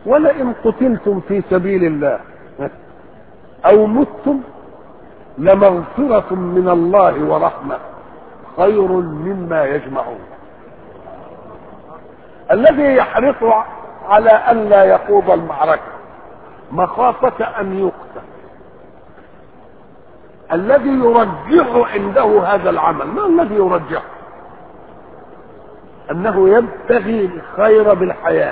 ولئن قتلتم في سبيل الله او متم لمغفرة من الله ورحمة خير مما يجمعون الذي يحرص على ان لا يخوض المعركة مخافة ان يقتل الذي يرجح عنده هذا العمل ما الذي يرجحه انه يبتغي الخير بالحياه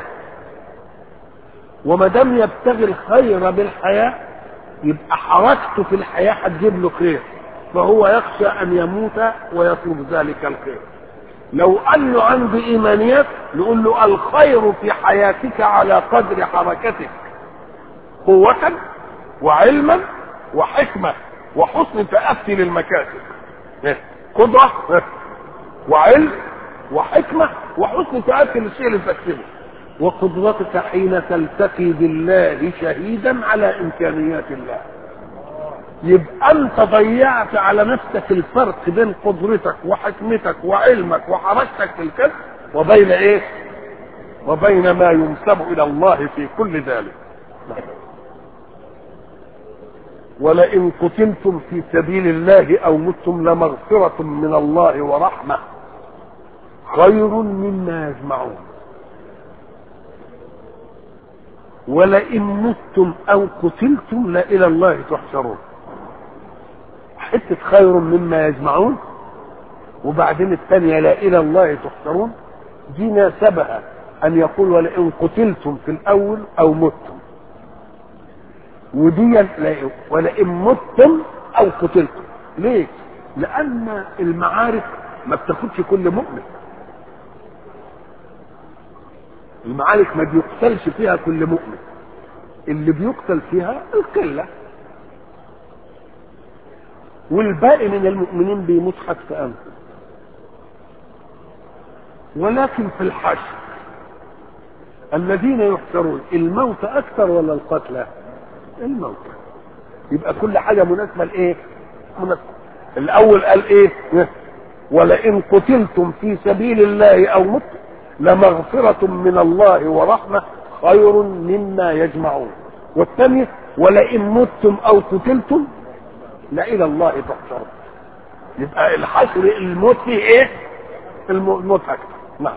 وما دام يبتغي الخير بالحياه يبقى حركته في الحياه هتجيب له خير فهو يخشى ان يموت ويطلب ذلك الخير لو انه عنده ايمانيات نقول له الخير في حياتك على قدر حركتك قوة وعلما وحكمة وحسن تأتي للمكاسب قدرة وعلم وحكمة وحسن تأتي للشيء اللي تكسبه وقدرتك حين تلتقي بالله شهيدا على إمكانيات الله يبقى أنت ضيعت على نفسك الفرق بين قدرتك وحكمتك وعلمك وحركتك في الكسب وبين إيه؟ وبين ما ينسب إلى الله في كل ذلك ولئن قتلتم في سبيل الله او متم لمغفرة من الله ورحمة خير مما يجمعون ولئن متم او قتلتم لإلى الله تحشرون حتة خير مما يجمعون وبعدين الثانية لا إلى الله تحشرون دي ناسبها أن يقول ولئن قتلتم في الأول أو متم ودي ولئن متم او قتلتم ليه لان المعارك ما بتاخدش كل مؤمن المعارك ما بيقتلش فيها كل مؤمن اللي بيقتل فيها القله والباقي من المؤمنين بيموت حتف انفه ولكن في الحشر الذين يحشرون الموت اكثر ولا القتلى الموت يبقى كل حاجه مناسبه لايه مناسبه الاول قال ايه ولئن قتلتم في سبيل الله او مت لمغفرة من الله ورحمة خير مما يجمعون والثانية ولئن متم او قتلتم لإلى الله تحشرون يبقى الحشر الموت فيه ايه الموت اكثر نعم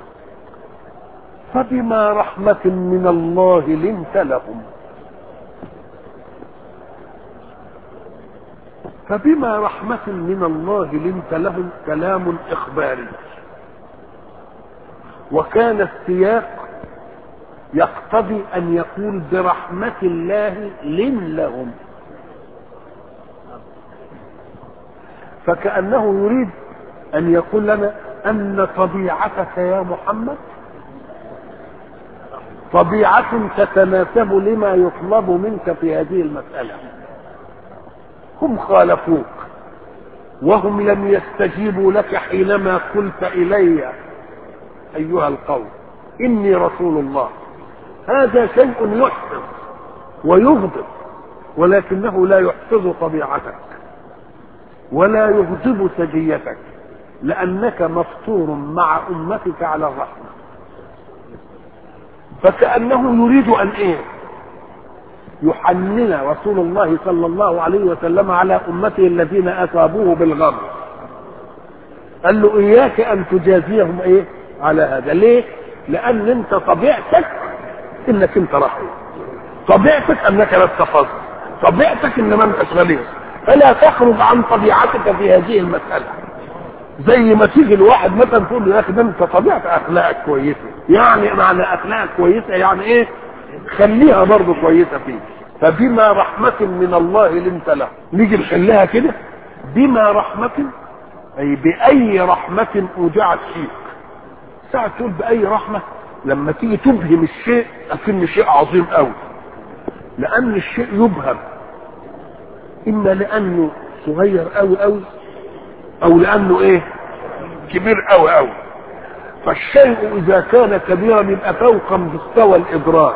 فبما رحمة من الله لنت لهم فبما رحمة من الله لنت لهم كلام إخباري وكان السياق يقتضي أن يقول برحمة الله لن لهم فكأنه يريد أن يقول لنا أن طبيعتك يا محمد طبيعة تتناسب لما يطلب منك في هذه المسألة هم خالفوك وهم لم يستجيبوا لك حينما قلت الي ايها القوم اني رسول الله هذا شيء يحفظ ويغضب ولكنه لا يحفظ طبيعتك ولا يغضب سجيتك لانك مفطور مع امتك على الرحمه فكانه يريد ان ايه يحنن رسول الله صلى الله عليه وسلم على امته الذين اصابوه بالغم قال له اياك ان تجازيهم ايه على هذا ليه لان انت طبيعتك انك انت رحيم طبيعتك انك لا تفضل طبيعتك ان ما انتش غليظ فلا تخرج عن طبيعتك في هذه المساله زي ما تيجي الواحد مثلا تقول له يا اخي ده انت طبيعه اخلاقك كويسه يعني معنى اخلاقك كويسه يعني ايه خليها برضه كويسه فيك فبما رحمة من الله لنت له نيجي نحلها كده بما رحمة أي بأي رحمة أودعت فيك ساعة تقول بأي رحمة لما تيجي تبهم الشيء أكن شيء عظيم أوي لأن الشيء يبهم إما لأنه صغير أوي أوي أو لأنه إيه كبير أوي أوي فالشيء إذا كان كبيرا يبقى فوق مستوى الإدراك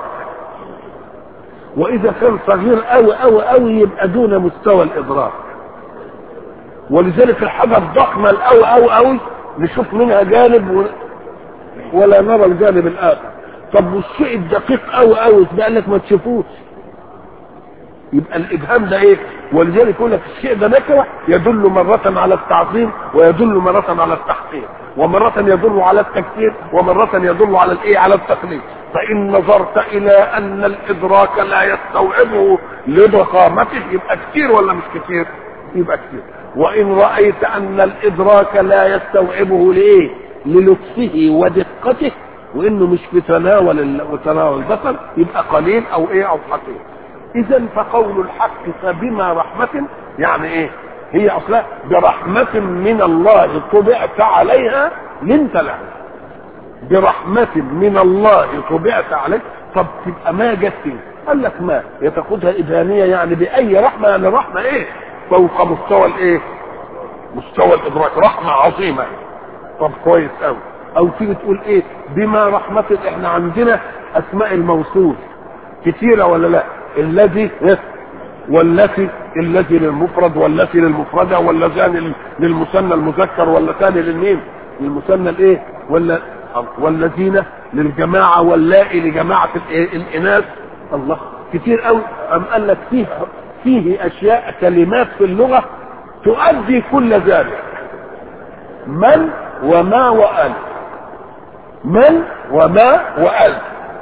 واذا كان صغير قوي قوي قوي يبقى دون مستوى الادراك ولذلك الحاجه الضخمه القوي قوي قوي نشوف منها جانب و... ولا نرى الجانب الاخر طب والشيء الدقيق قوي قوي بقى لك ما تشوفوش يبقى الابهام ده ايه ولذلك يقول لك الشيء ده نكره يدل مره على التعظيم ويدل مره على التحقير ومره يدل على التكثير ومره يدل على الايه على التقليد فان نظرت الى ان الادراك لا يستوعبه لضخامته يبقى كثير ولا مش كثير يبقى كثير وان رايت ان الادراك لا يستوعبه لايه للطفه ودقته وانه مش في تناول تناول البصر يبقى قليل او ايه او حقير اذا فقول الحق فبما رحمة يعني ايه هي اصلا برحمة من الله طبعت عليها لنت له برحمة من الله طبعت عليك طب تبقى ما جت فيه قال لك ما يتاخدها ابهامية يعني باي رحمة يعني رحمة ايه فوق مستوى الايه مستوى الادراك رحمة عظيمة طب كويس قوي او تيجي تقول ايه بما رحمة احنا عندنا اسماء الموصول كتيرة ولا لا الذي والتي الذي للمفرد والتي للمفردة واللذان للمثنى المذكر واللتان للمين للمثنى الايه ولا والذين للجماعة واللائي لجماعة الإناث الله كتير قوي أم قال لك فيه فيه أشياء كلمات في اللغة تؤدي كل ذلك من وما وأل من وما وأل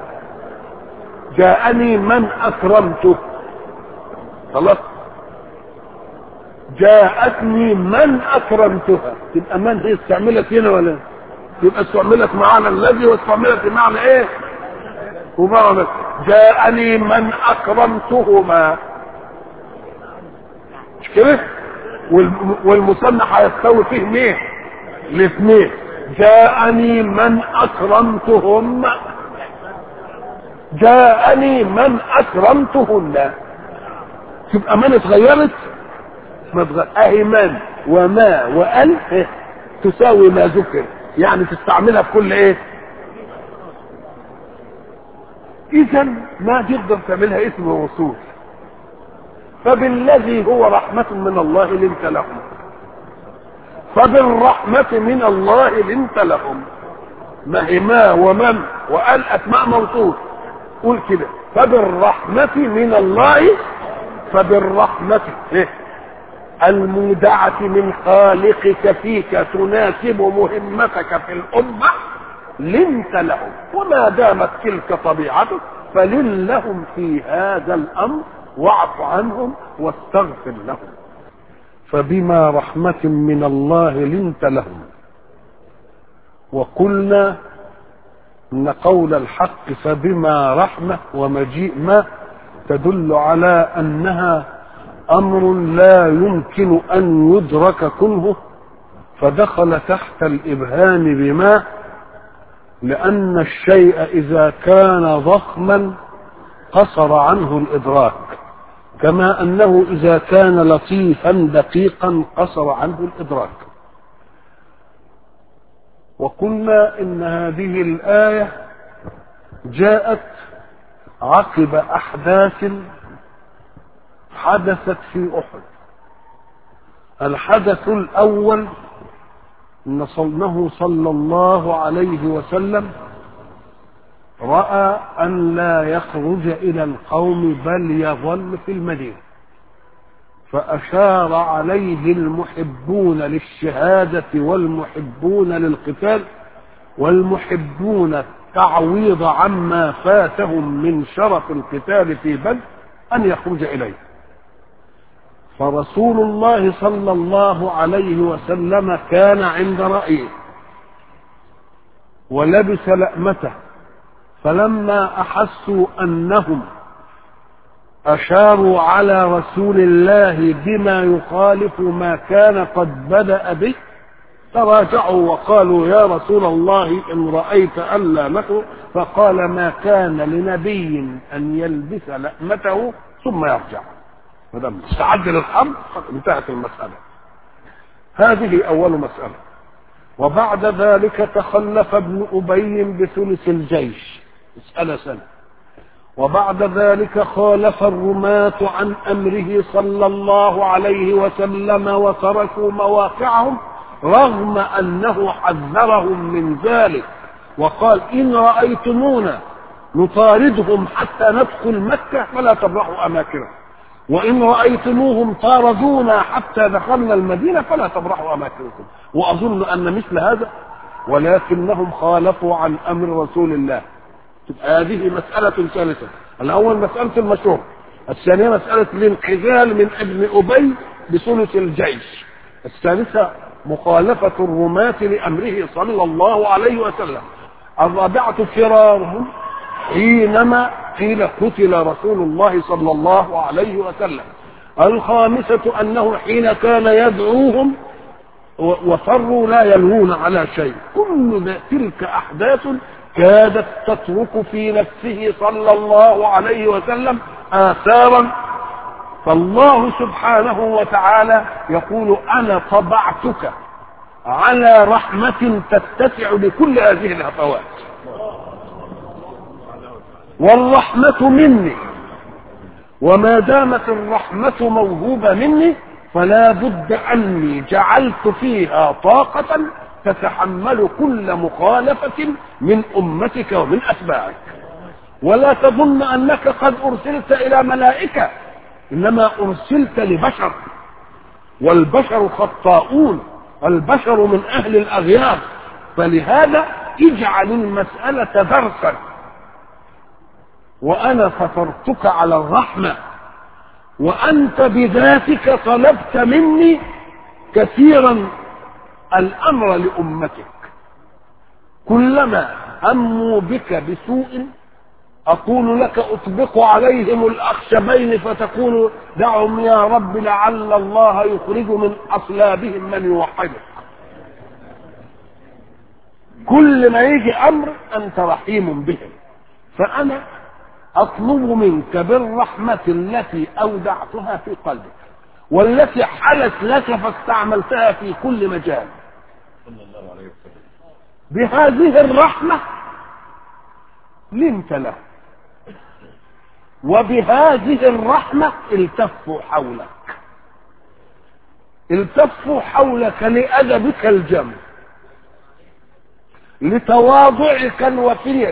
جاءني من أكرمته خلاص جاءتني من أكرمتها تبقى من هي استعملت هنا ولا تبقى استعملت معنى الذي واستعملت بمعنى ايه ومعنى جاءني من أكرمتهما مش كده والمثنى هيستوي فيه مين الاثنين جاءني من أكرمتهم جاءني من اكرمتهن تبقى من اتغيرت ما اتغير اهي من وما وال تساوي ما ذكر يعني تستعملها في كل ايه اذا ما تقدر تعملها اسم ووصول فبالذي هو رحمة من الله لنت لهم فبالرحمة من الله لنت لهم ما هي ما ومن وقال اسماء موصول قول كده فبالرحمة من الله فبالرحمة المودعة من خالقك فيك تناسب مهمتك في الأمة لنت لهم وما دامت تلك طبيعتك فلن لهم في هذا الأمر واعف عنهم واستغفر لهم فبما رحمة من الله لنت لهم وقلنا ان قول الحق فبما رحمه ومجيء ما تدل على انها امر لا يمكن ان يدرك كنه فدخل تحت الابهام بما لان الشيء اذا كان ضخما قصر عنه الادراك كما انه اذا كان لطيفا دقيقا قصر عنه الادراك وقلنا ان هذه الايه جاءت عقب احداث حدثت في احد الحدث الاول انه صلى الله عليه وسلم راى ان لا يخرج الى القوم بل يظل في المدينه فاشار عليه المحبون للشهاده والمحبون للقتال والمحبون التعويض عما فاتهم من شرف القتال في بدر ان يخرج اليه فرسول الله صلى الله عليه وسلم كان عند رايه ولبس لأمته فلما احسوا انهم اشاروا على رسول الله بما يخالف ما كان قد بدا به تراجعوا وقالوا يا رسول الله ان رايت الا نخرج فقال ما كان لنبي ان يلبس لأمته ثم يرجع ما دام استعد للحرب انتهت المساله هذه اول مساله وبعد ذلك تخلف ابن ابي بثلث الجيش مساله سنه وبعد ذلك خالف الرماة عن امره صلى الله عليه وسلم وتركوا مواقعهم رغم انه حذرهم من ذلك وقال ان رايتمونا نطاردهم حتى ندخل مكة فلا تبرحوا أماكنهم وإن رأيتموهم طاردونا حتى دخلنا المدينة فلا تبرحوا أماكنكم وأظن أن مثل هذا ولكنهم خالفوا عن أمر رسول الله تبقى هذه مسألة ثالثة الأول مسألة المشروع الثانية مسألة الانحذال من ابن أبي بثلث الجيش الثالثة مخالفة الرماة لأمره صلى الله عليه وسلم الرابعة فرارهم حينما قيل قتل رسول الله صلى الله عليه وسلم الخامسة أنه حين كان يدعوهم وفروا لا يلوون على شيء كل تلك أحداث كادت تترك في نفسه صلى الله عليه وسلم آثارا فالله سبحانه وتعالى يقول أنا طبعتك على رحمة تتسع لكل هذه الهفوات والرحمة مني وما دامت الرحمة موهوبة مني فلا بد أني جعلت فيها طاقة تتحمل كل مخالفة من أمتك ومن أتباعك ولا تظن أنك قد أرسلت إلى ملائكة إنما أرسلت لبشر والبشر خطاؤون البشر من أهل الأغيار فلهذا اجعل المسألة درسا وأنا فطرتك على الرحمة وأنت بذاتك طلبت مني كثيرا الأمر لأمتك كلما هموا بك بسوء أقول لك أطبق عليهم الأخشبين فتقول دعهم يا رب لعل الله يخرج من أصلابهم من يوحدك كل ما يجي أمر أنت رحيم بهم فأنا أطلب منك بالرحمة التي أودعتها في قلبك والتي حلت لك فاستعملتها في كل مجال بهذه الرحمة لنت له وبهذه الرحمة التفوا حولك التفوا حولك لأدبك الجم لتواضعك الوفير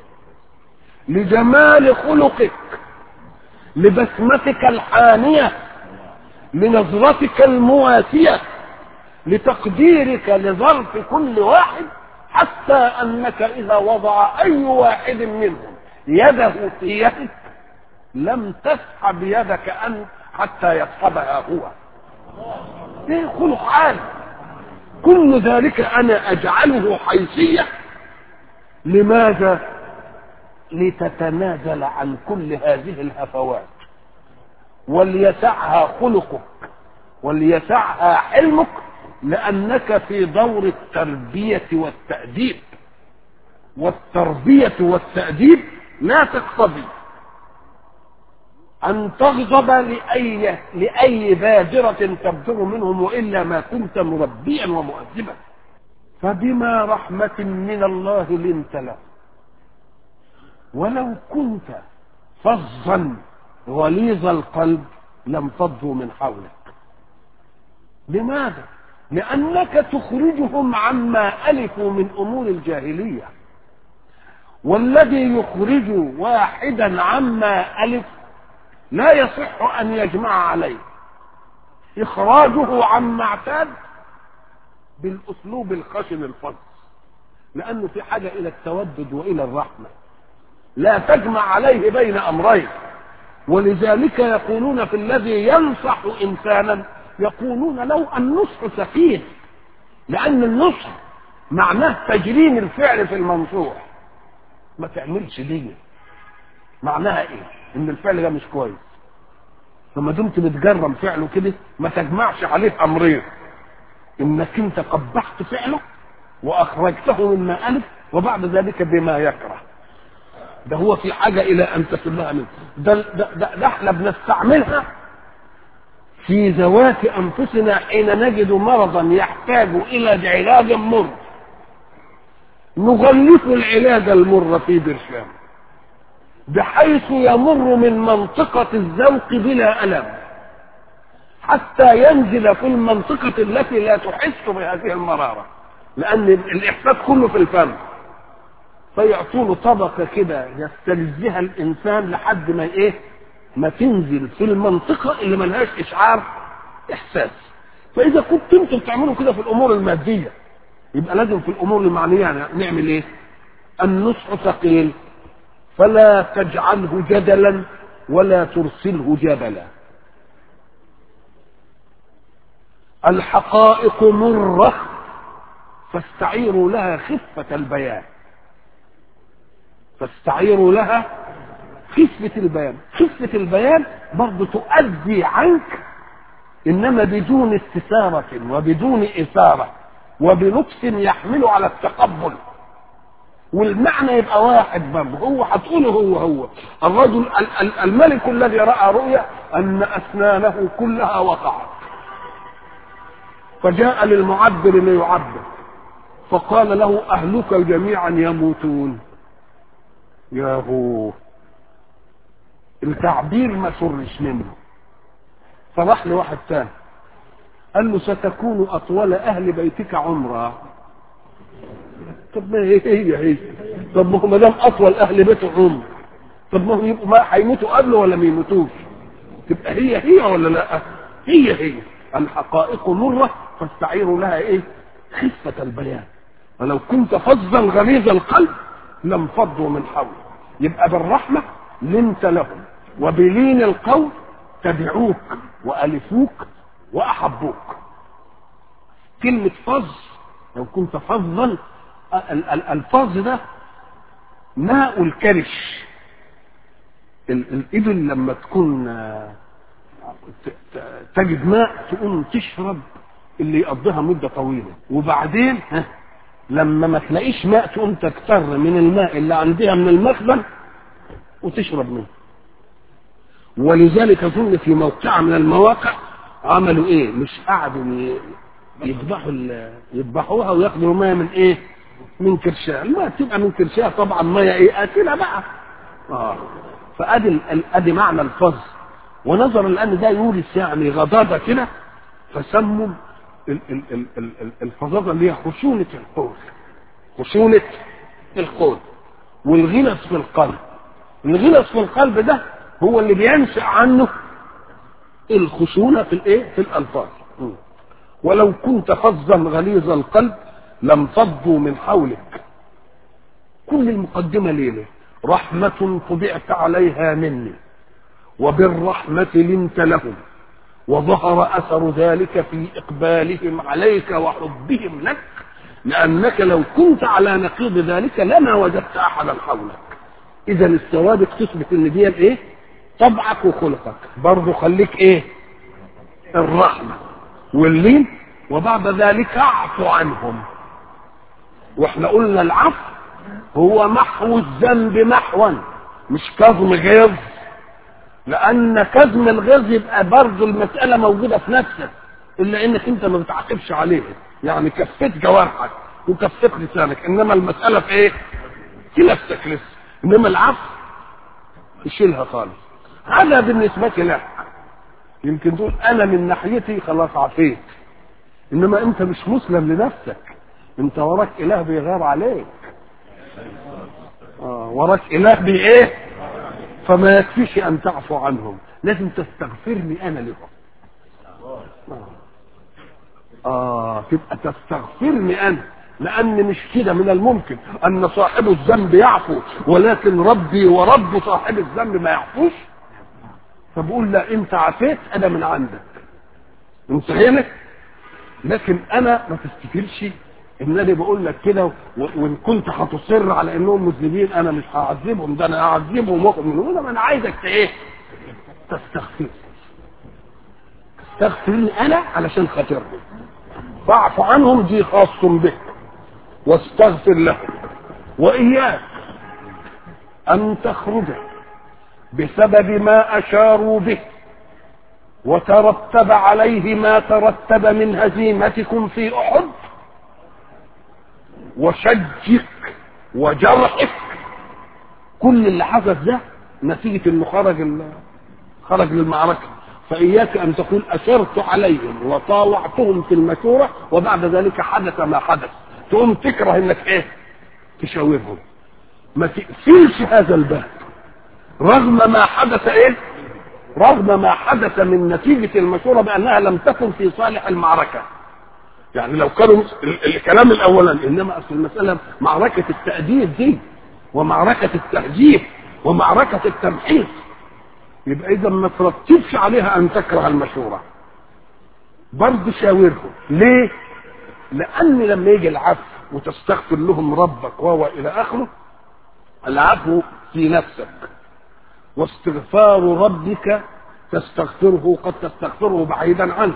لجمال خلقك لبسمتك الحانية لنظرتك المواسية لتقديرك لظرف كل واحد حتى أنك إذا وضع أي واحد منهم يده في يدك لم تسحب يدك أنت حتى يسحبها هو ايه خلق عالي كل ذلك أنا أجعله حيثية لماذا لتتنازل عن كل هذه الهفوات وليسعها خلقك وليسعها حلمك لأنك في دور التربية والتأديب والتربية والتأديب لا تقتضي أن تغضب لأي لأي بادرة تبدر منهم وإلا ما كنت مربيا ومؤدبا فبما رحمة من الله لنت له ولو كنت فظا غليظ القلب لم فضوا من حولك لماذا لانك تخرجهم عما الفوا من امور الجاهليه والذي يخرج واحدا عما الف لا يصح ان يجمع عليه اخراجه عما اعتاد بالاسلوب الخشن الفظ لانه في حاجه الى التودد والى الرحمه لا تجمع عليه بين امرين ولذلك يقولون في الذي ينصح انسانا يقولون لو النصح سفيه لان النصح معناه تجريم الفعل في المنصوح ما تعملش دي معناها ايه ان الفعل ده مش كويس فما دمت بتجرم فعله كده ما تجمعش عليه امرين انك انت قبحت فعله واخرجته مما الف وبعد ذلك بما يكره ده هو في حاجة إلى أن تسلها منه ده, ده, ده, ده احنا بنستعملها في ذوات أنفسنا حين نجد مرضا يحتاج إلى علاج مر نغلف العلاج المر في برشام بحيث يمر من منطقة الذوق بلا ألم حتى ينزل في المنطقة التي لا تحس بهذه المرارة لأن الإحساس كله في الفم فيعطوا له طبقة كده يستلذها الإنسان لحد ما إيه ما تنزل في المنطقة اللي ملهاش إشعار إحساس فإذا كنت أنتم بتعملوا كده في الأمور المادية يبقى لازم في الأمور المعنية يعني نعمل إيه النصح ثقيل فلا تجعله جدلا ولا ترسله جبلا الحقائق مرة فاستعيروا لها خفة البيان فاستعيروا لها خفة البيان خفة البيان برضه تؤدي عنك إنما بدون استثارة وبدون إثارة وبلطف يحمل على التقبل والمعنى يبقى واحد برضه هو هتقوله هو هو الرجل الملك الذي رأى رؤيا أن أسنانه كلها وقعت فجاء للمعبر ليعبر فقال له أهلك جميعا يموتون يا هو التعبير ما سرش منه فراح لواحد تاني قال له ستكون أطول أهل بيتك عمرا طب ما هي هي هي طب ما هو ما دام أطول أهل بيته عمر طب ما هو يبقوا ما هيموتوا قبله ولا ما يموتوش تبقى هي هي ولا لا هي هي الحقائق مرة فاستعيروا لها ايه خفة البيان ولو كنت فظا غليظ القلب لم فضوا من حولك يبقى بالرحمة لنت لهم وبلين القول تبعوك وألفوك وأحبوك كلمة فظ لو كنت فظا الفظ ده ماء الكرش الإبل لما تكون تجد ماء تقوم تشرب اللي يقضيها مدة طويلة وبعدين ها لما ما تلاقيش ماء تقوم تكتر من الماء اللي عندها من المخزن وتشرب منه ولذلك اظن في موقع من المواقع عملوا ايه مش قعدوا يذبحوا يذبحوها وياخدوا ميه من ايه من كرشها الماء تبقى من كرشها طبعا ميه ايه اكلها بقى اه فادي ادي معنى الفظ ونظرا لان ده يورث يعني غضاضه كده فسموا الفظاظه اللي هي خشونه القول خشونه القول والغلس في القلب الغلس في القلب ده هو اللي بينشا عنه الخشونه في الايه في الالفاظ ولو كنت فظا غليظ القلب لم فضوا من حولك كل المقدمه ليه رحمه طبعت عليها مني وبالرحمه لنت لهم وظهر اثر ذلك في اقبالهم عليك وحبهم لك لانك لو كنت على نقيض ذلك لما وجدت احدا حولك اذا السوابق تثبت ان دي ايه طبعك وخلقك برضه خليك ايه الرحمه واللين وبعد ذلك اعفو عنهم واحنا قلنا العفو هو محو الذنب محوا مش كظم غيظ لان كظم الغيظ يبقى برضه المساله موجوده في نفسك الا انك انت ما بتعاقبش عليه يعني كفيت جوارحك وكفيت لسانك انما المساله في ايه في نفسك لسه انما العفو تشيلها خالص هذا بالنسبه لك يمكن تقول انا من ناحيتي خلاص عفيت انما انت مش مسلم لنفسك انت وراك اله بيغار عليك آه وراك اله بي ايه فما يكفيش ان تعفو عنهم لازم تستغفرني انا لهم اه تبقى تستغفرني انا لان مش كده من الممكن ان صاحب الذنب يعفو ولكن ربي ورب صاحب الذنب ما يعفوش فبقول لا انت عفيت انا من عندك انت هنا لكن انا ما تفتكرش ان انا بقول لك كده وان كنت هتصر على انهم مسلمين انا مش هعذبهم ده انا هعذبهم واخد انا عايزك ايه تستغفر تستغفرني انا علشان خاطرهم فاعف عنهم دي خاص بك واستغفر لهم واياك ان تخرج بسبب ما اشاروا به وترتب عليه ما ترتب من هزيمتكم في احد وشجك وجرحك كل اللي حدث ده نتيجه انه خرج خرج للمعركه فاياك ان تقول اشرت عليهم وطاوعتهم في المشوره وبعد ذلك حدث ما حدث تقوم تكره انك ايه تشاورهم ما تقفلش هذا الباب رغم ما حدث ايه رغم ما حدث من نتيجة المشورة بأنها لم تكن في صالح المعركة يعني لو كانوا الكلام الأولاني إنما أصل المسألة معركة التأديب دي ومعركة التهجير ومعركة التمحيص يبقى إذا ما ترتبش عليها أن تكره المشورة برضه شاورهم ليه؟ لأن لما يجي العفو وتستغفر لهم ربك وهو إلى آخره العفو في نفسك واستغفار ربك تستغفره قد تستغفره بعيدا عنه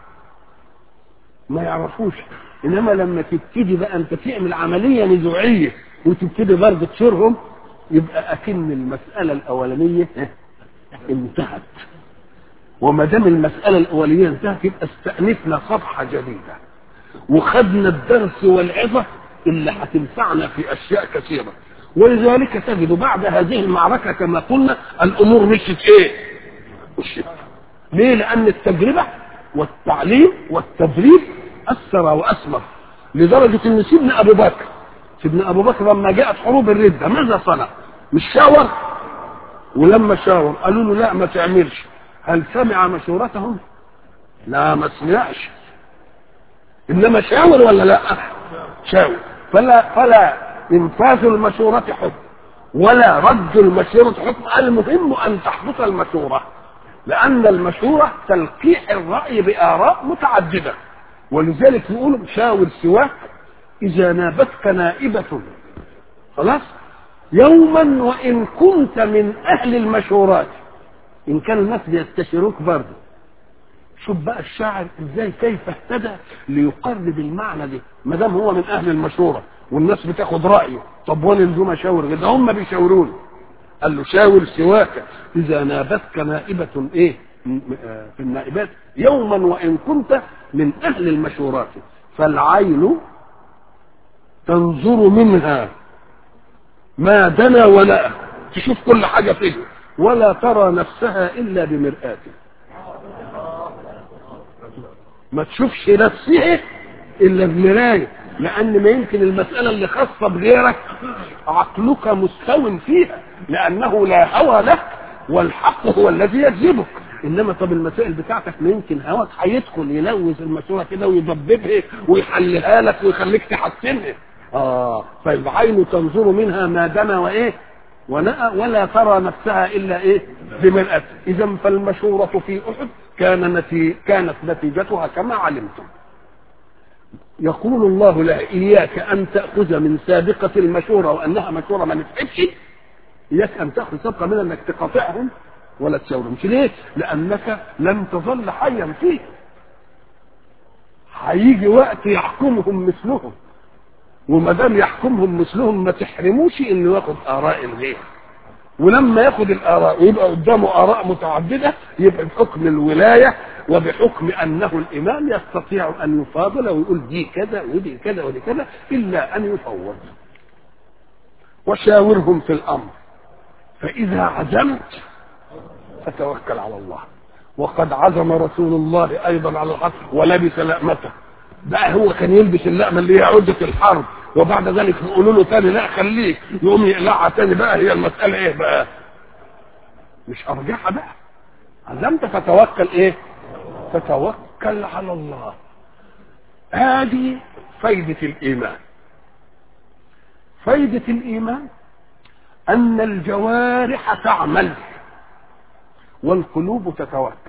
ما يعرفوش انما لما تبتدي بقى انت تعمل عمليه نزوعيه وتبتدي برضه تشيرهم يبقى اكن المساله الاولانيه انتهت وما دام المساله الاولانيه انتهت يبقى استانفنا صفحه جديده وخدنا الدرس والعظه اللي هتنفعنا في اشياء كثيره ولذلك تجد بعد هذه المعركة كما قلنا الأمور مشت إيه؟ مشت ليه؟ لأن التجربة والتعليم والتدريب أثر وأثمر لدرجة أن سيدنا أبو بكر سيدنا أبو بكر لما جاءت حروب الردة ماذا صنع؟ مش شاور ولما شاور قالوا له لا ما تعملش هل سمع مشورتهم؟ لا ما سمعش إنما شاور ولا لا؟ شاور فلا فلا انفاذ المشورة حكم ولا رد المشورة حكم المهم ان تحدث المشورة لان المشورة تلقيح الرأي بآراء متعددة ولذلك يقولوا شاور سواك اذا نابتك نائبة خلاص يوما وان كنت من اهل المشورات ان كان الناس بيستشيروك برضه شوف بقى الشاعر ازاي كيف اهتدى ليقرب المعنى ده ما دام هو من اهل المشوره والناس بتاخد رايه طب وانا لزوم اشاور ده هم بيشاوروني قال له شاور سواك اذا نابتك نائبه ايه في النائبات يوما وان كنت من اهل المشورات فالعين تنظر منها ما دنا ولا تشوف كل حاجه فيه ولا ترى نفسها الا بمرآته ما تشوفش نفسها الا بمرايه لان ما يمكن المساله اللي خاصه بغيرك عقلك مستو فيها لانه لا هوى لك والحق هو الذي يجذبك انما طب المسائل بتاعتك ما يمكن هواك هيدخل يلوث المسوره كده ويضببها ويحلها لك ويخليك تحسنها اه فالعين تنظر منها ما دنا وايه ونأى ولا ترى نفسها الا ايه بمرأة اذا فالمشورة في احد كان نتي كانت نتيجتها كما علمتم يقول الله لا إياك أن تأخذ من سابقة المشورة وأنها مشورة ما نفعتش إياك أن تأخذ سابقة من أنك تقاطعهم ولا تشاورهم ليه؟ لأنك لن تظل حيا فيه هيجي وقت يحكمهم مثلهم وما دام يحكمهم مثلهم ما تحرموش انه ياخد اراء الغير ولما ياخد الاراء ويبقى قدامه اراء متعدده يبقى بحكم الولايه وبحكم انه الامام يستطيع ان يفاضل ويقول دي كذا ودي كذا ودي كذا الا ان يفوض وشاورهم في الامر فاذا عزمت فتوكل على الله وقد عزم رسول الله ايضا على الحق ولبس لأمته بقى هو كان يلبس اللقمه اللي هي عده الحرب وبعد ذلك يقولوا له تاني لا خليك يقوم يقلعها تاني بقى هي المساله ايه بقى مش ارجعها بقى عزمت فتوكل ايه فتوكل على الله هذه فايدة الإيمان فايدة الإيمان أن الجوارح تعمل والقلوب تتوكل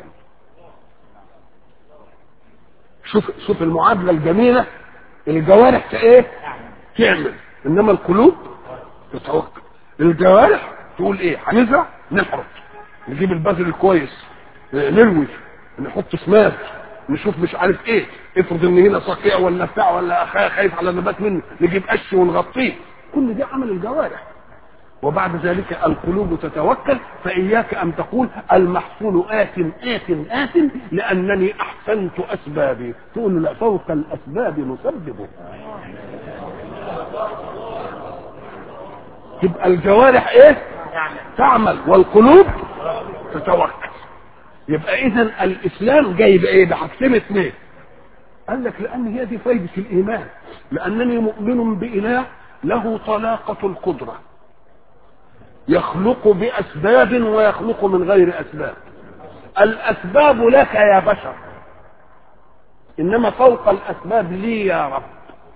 شوف شوف المعادلة الجميلة الجوارح ايه تعمل انما القلوب تتوكل الجوارح تقول ايه هنزرع نحرث نجيب البذر الكويس نروي نحط سماد نشوف مش عارف ايه افرض ان هنا صقيع ولا بتاع ولا خايف على نبات منه نجيب قش ونغطيه كل ده عمل الجوارح وبعد ذلك القلوب تتوكل فإياك أن تقول المحصول آت آت آت لأنني أحسنت أسبابي تقول لا فوق الأسباب نسبب تبقى الجوارح ايه تعمل والقلوب تتوكل يبقى اذا الاسلام جاي بايه بحاجتين اثنين قال لك لان هي دي فايده الايمان لانني مؤمن باله له طلاقه القدره يخلق باسباب ويخلق من غير اسباب الاسباب لك يا بشر انما فوق الاسباب لي يا رب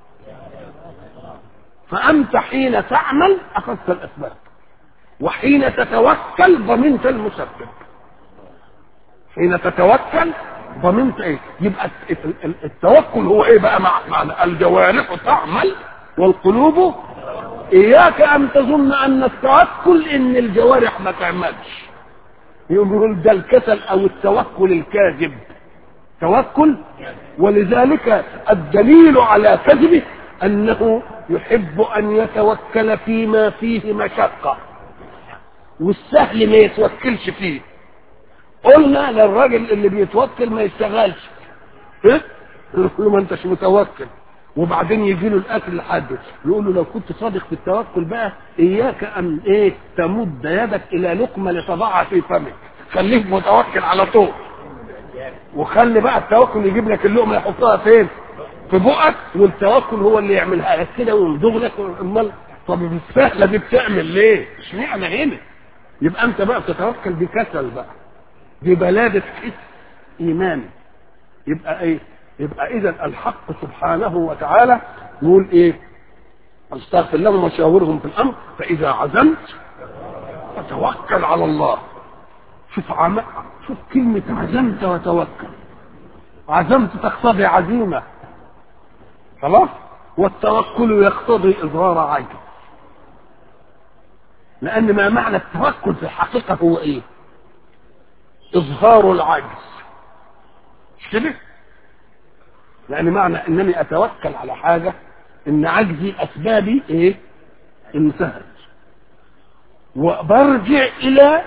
فانت حين تعمل اخذت الاسباب وحين تتوكل ضمنت المسبب حين تتوكل ضمنت ايه يبقى التوكل هو ايه بقى معنى الجوارح تعمل والقلوب اياك ان تظن ان التوكل ان الجوارح ما تعملش يقول ده الكسل او التوكل الكاذب توكل ولذلك الدليل على كذبه انه يحب ان يتوكل فيما فيه مشقه والسهل ما يتوكلش فيه قلنا للراجل اللي بيتوكل ما يشتغلش ايه يقول له ما انتش متوكل وبعدين يجي له الاكل لحد يقول له لو كنت صادق في التوكل بقى اياك ان ايه تمد يدك الى لقمه لتضعها في فمك خليك متوكل على طول وخلي بقى التوكل يجيب لك اللقمه يحطها فين في بقك والتوكل هو اللي يعملها لك كده ويمضغ لك امال طب السهله دي بتعمل ليه؟ اشمعنى هنا؟ يبقى انت بقى بتتوكل بكسل بقى ببلاده حس ايماني يبقى ايه؟ يبقى اذا الحق سبحانه وتعالى يقول ايه؟ استغفر لهم وشاورهم في الامر فاذا عزمت فتوكل على الله شوف عم... شوف كلمة عزمت وتوكل عزمت تقتضي عزيمة خلاص والتوكل يقتضي إظهار عجز لأن ما معنى التوكل في الحقيقة هو إيه؟ إظهار العجز مش كده؟ لأن معنى أنني أتوكل على حاجة إن عجزي أسبابي إيه؟ انتهت وبرجع إلى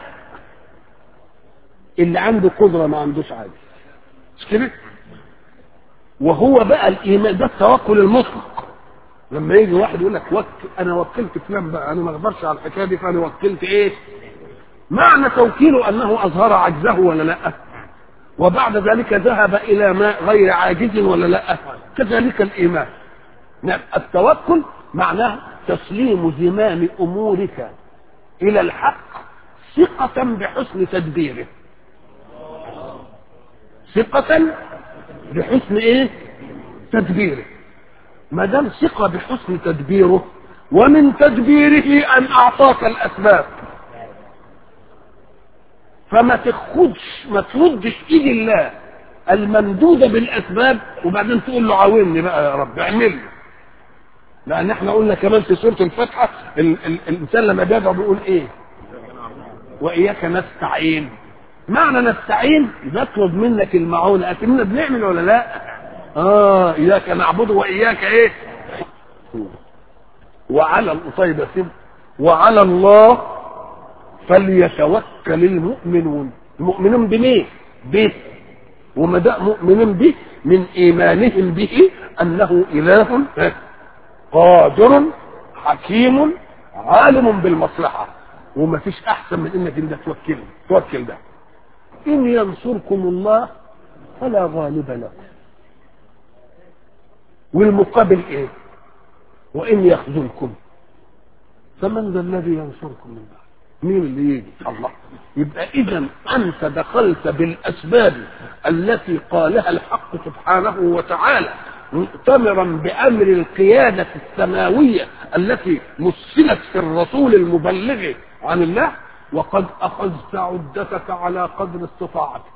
اللي عنده قدرة ما عندوش عجز مش كده؟ وهو بقى الإيمان ده التوكل المطلق لما يجي واحد يقول لك وكل أنا وكلت فلان بقى أنا ما أقدرش على الحكاية دي فأنا وكلت إيه؟ معنى توكيله أنه أظهر عجزه ولا لأ؟ وبعد ذلك ذهب إلى ما غير عاجز ولا لأ؟ كذلك الإيمان نعم التوكل معناه تسليم زمام أمورك إلى الحق ثقة بحسن تدبيره ثقة بحسن ايه؟ تدبيره. ما دام ثقة بحسن تدبيره ومن تدبيره أن أعطاك الأسباب. فما تاخدش ما تردش إيد الله الممدودة بالأسباب وبعدين تقول له عاوني بقى يا رب اعمل لي. لأن احنا قلنا كمان في سورة الفاتحة ال- ال- الإنسان لما بيدعو بيقول إيه؟ وإياك نستعين معنى نستعين نطلب منك المعونة أكننا بنعمل ولا لا آه إياك نعبد وإياك إيه وعلى طيب يا سيدي وعلى الله فليتوكل المؤمنون المؤمنون بمين به وما دام مؤمنين به من ايمانهم به انه اله قادر حكيم عالم بالمصلحه وما فيش احسن من انك انت توكل توكل ده ان ينصركم الله فلا غالب لكم والمقابل ايه وان يخذلكم فمن ذا الذي ينصركم من بعد مين اللي يجي الله يبقى اذا انت دخلت بالاسباب التي قالها الحق سبحانه وتعالى مؤتمرا بامر القياده السماويه التي مثلت في الرسول المبلغ عن الله وقد اخذت عدتك على قدر استطاعتك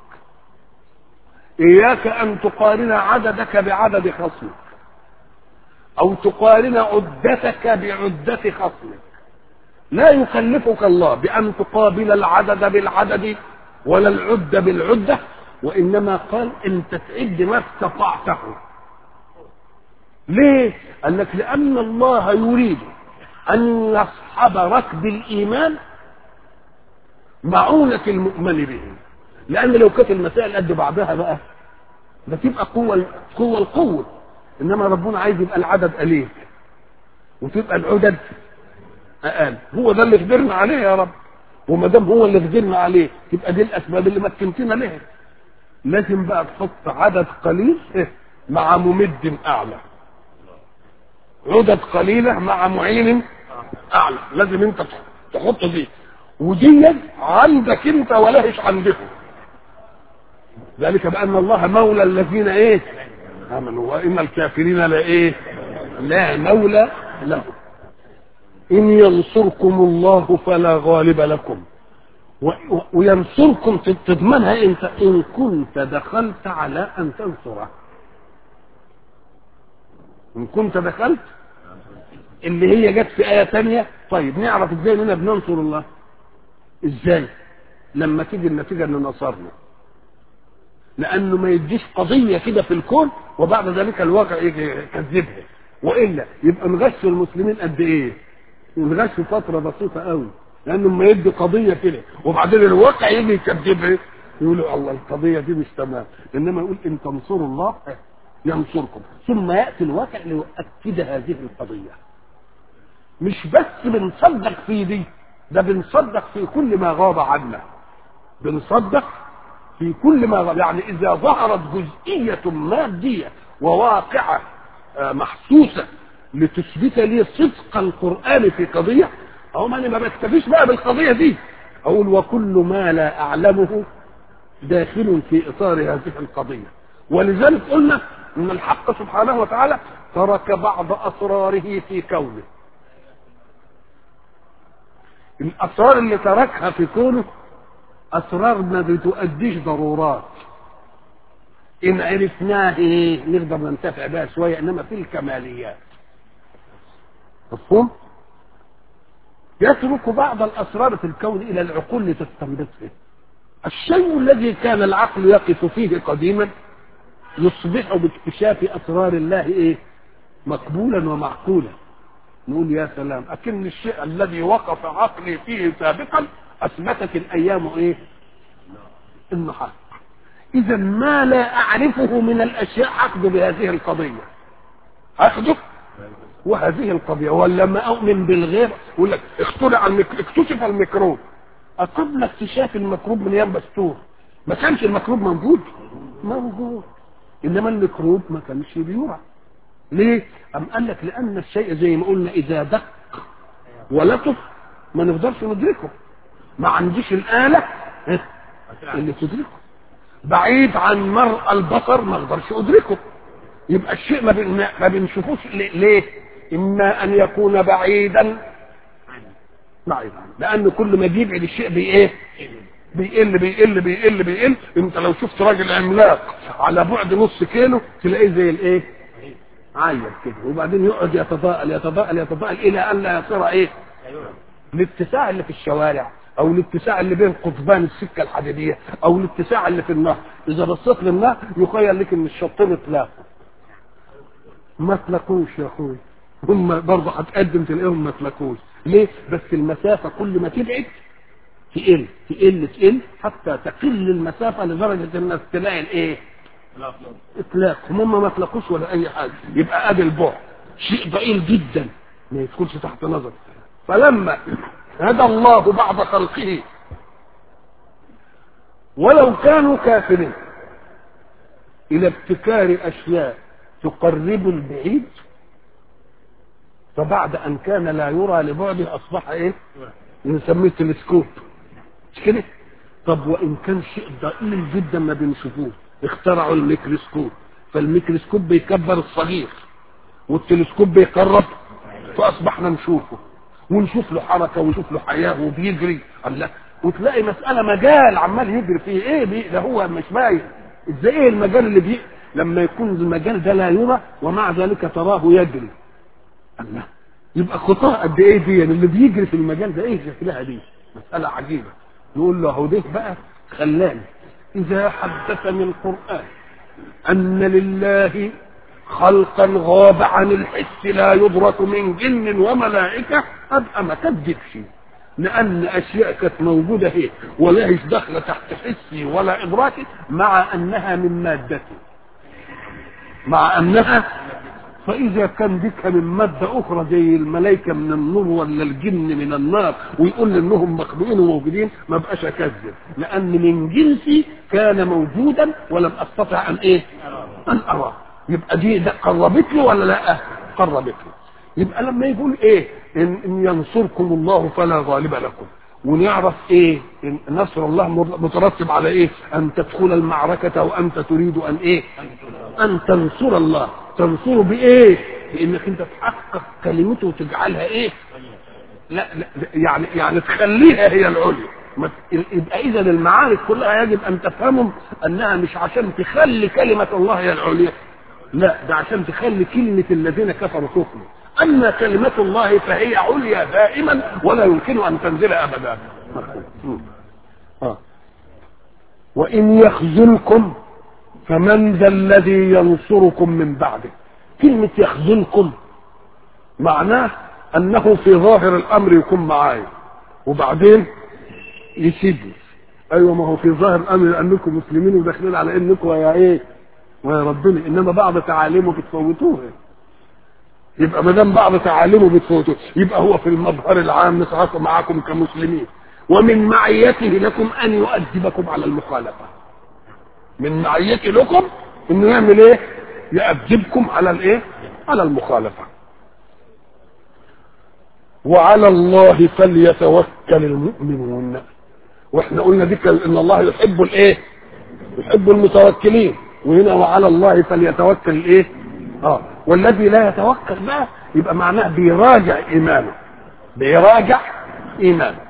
اياك ان تقارن عددك بعدد خصمك او تقارن عدتك بعده خصمك لا يكلفك الله بأن تقابل العدد بالعدد ولا العدة بالعدة وإنما قال أنت تعد ما استطعته ليه؟ قال لك لأن الله يريد أن يصحب ركب الإيمان معونة المؤمن به لأن لو كانت المسائل قد بعضها بقى ده تبقى قوة قوة القوة إنما ربنا عايز يبقى العدد قليل وتبقى العدد اقل هو ده اللي قدرنا عليه يا رب وما دام هو اللي قدرنا عليه تبقى دي الاسباب اللي مكنتنا لها لازم بقى تحط عدد قليل مع ممد اعلى عدد قليله مع معين اعلى لازم انت تحط دي ودي عندك انت ولهش عندكم ذلك بان الله مولى الذين ايه امنوا وان الكافرين لا ايه لا مولى لهم ان ينصركم الله فلا غالب لكم و- و- وينصركم تضمنها انت ان كنت دخلت على ان تنصره ان كنت دخلت اللي هي جت في ايه تانية طيب نعرف ازاي اننا بننصر الله ازاي لما تيجي النتيجه ان نصرنا لانه ما يديش قضيه كده في الكون وبعد ذلك الواقع يجي يكذبها والا يبقى نغش المسلمين قد ايه نغش فتره بسيطه قوي لانه ما يدي قضيه كده وبعدين الواقع يجي يكذبها يقولوا الله القضيه دي مش تمام انما يقول ان تنصروا الله ينصركم ثم ياتي الواقع ليؤكد هذه القضيه مش بس بنصدق في دي ده بنصدق في كل ما غاب عنا بنصدق في كل ما غاب يعني اذا ظهرت جزئيه ماديه وواقعه آه، محسوسه لتثبت لي صدق القران في قضيه او ما انا ما بكتفيش بقى بالقضيه دي اقول وكل ما لا اعلمه داخل في اطار هذه القضيه ولذلك قلنا ان الحق سبحانه وتعالى ترك بعض اسراره في كونه الاسرار اللي تركها في كونه اسرار ما بتؤديش ضرورات ان عرفناه ايه نقدر ننتفع بها شويه انما في الكماليات مفهوم يترك بعض الاسرار في الكون الى العقول لتستنبطه الشيء الذي كان العقل يقف فيه قديما يصبح باكتشاف اسرار الله ايه مقبولا ومعقولا نقول يا سلام أكن الشيء الذي وقف عقلي فيه سابقا أثبتت الأيام إيه؟ إنه حق إذا ما لا أعرفه من الأشياء أخذ بهذه القضية أخذه وهذه القضية ولما أؤمن بالغير يقول لك اخترع الميك... اكتشف الميكروب قبل اكتشاف الميكروب من ايام بستور ما كانش الميكروب موجود موجود انما الميكروب ما كانش بيورع ليه؟ أم قال لك لأن الشيء زي ما قلنا إذا دق ولطف ما نقدرش ندركه ما عنديش الآلة إيه؟ اللي تدركه بعيد عن مرء البصر ما اقدرش ادركه يبقى الشيء ما, بن... ما بنشوفوش ليه؟ ليه؟ اما ان يكون بعيدا بعيدا لان كل ما بيبعد الشيء بايه؟ بيقل بيقل بيقل بيقل انت لو شفت راجل عملاق على بعد نص كيلو تلاقيه زي الايه؟ عايز كده وبعدين يقعد يتضاءل يتضاءل يتضاءل الى ان لا يصير ايه؟ الاتساع اللي في الشوارع او الاتساع اللي بين قطبان السكه الحديديه او الاتساع اللي في النهر اذا بصيت للنهر يخيل لك ان الشطين اتلاقوا ما تلاقوش يا اخوي هم برضه هتقدم تلاقيهم ما تلاقوش ليه بس المسافه كل ما تبعد تقل تقل تقل حتى تقل المسافه لدرجه انك تلاقي الايه اطلاق هم ما تلاقوش ولا اي حاجه يبقى ادي البعد شيء ضئيل جدا ما يدخلش تحت نظر فلما هدى الله بعض خلقه ولو كانوا كافرين الى ابتكار اشياء تقرب البعيد فبعد ان كان لا يرى لبعده اصبح ايه نسميه تلسكوب مش كده طب وان كان شيء ضئيل جدا ما بنشوفوه اخترعوا الميكروسكوب فالميكروسكوب بيكبر الصغير والتلسكوب بيقرب فاصبحنا نشوفه ونشوف له حركه ونشوف له حياه وبيجري الله وتلاقي مساله مجال عمال يجري فيه ايه بي ده هو مش باين ازاي ايه المجال اللي بي لما يكون المجال ده لا يرى ومع ذلك تراه يجري الله يبقى خطاه قد ايه دي يعني اللي بيجري في المجال ده ايه شكلها دي مساله عجيبه نقول له هو ده بقى خلاني اذا حدثني القران ان لله خلقا غاب عن الحس لا يدرك من جن وملائكه ابقى ما كذبش لان اشياء كانت موجوده هي ولا هيش داخله تحت حسي ولا ادراكي مع انها من مادتي مع انها فاذا كان ديك من ماده اخرى زي الملائكه من النور ولا الجن من النار ويقول لي انهم مخلوقين وموجودين ما بقاش اكذب لان من جنسي كان موجودا ولم استطع ان ايه ان اراه يبقى دي ده قربت له ولا لا قربت له يبقى لما يقول ايه إن, ان ينصركم الله فلا غالب لكم ونعرف ايه إن نصر الله مترتب على ايه ان تدخل المعركة وانت تريد ان ايه ان تنصر الله تنصره بايه بانك انت تحقق كلمته وتجعلها ايه لا, لا يعني يعني تخليها هي العليا يبقى اذا المعارك كلها يجب ان تفهمهم انها مش عشان تخلي كلمه الله هي العليا لا ده عشان تخلي كلمه الذين كفروا سفلى اما كلمه الله فهي عليا دائما ولا يمكن ان تنزل ابدا آه. وان يخذلكم فمن ذا الذي ينصركم من بعده كلمه يخذلكم معناه انه في ظاهر الامر يكون معايا وبعدين يسيبني ايوه ما هو في ظاهر الامر لانكم مسلمين وداخلين على انكم يا ايه ويا ربنا انما بعض تعاليمه بتفوتوها يبقى ما دام بعض تعاليمه بتفوتوه يبقى هو في المظهر العام نتعاطى معاكم كمسلمين ومن معيته لكم ان يؤدبكم على المخالفه من معيته لكم انه يعمل ايه يؤدبكم على الايه على المخالفه وعلى الله فليتوكل المؤمنون واحنا قلنا ذيك ان الله يحب الايه يحب المتوكلين وهنا وعلى الله فليتوكل الايه اه والذي لا يتوكل بقى يبقى معناه بيراجع ايمانه بيراجع ايمانه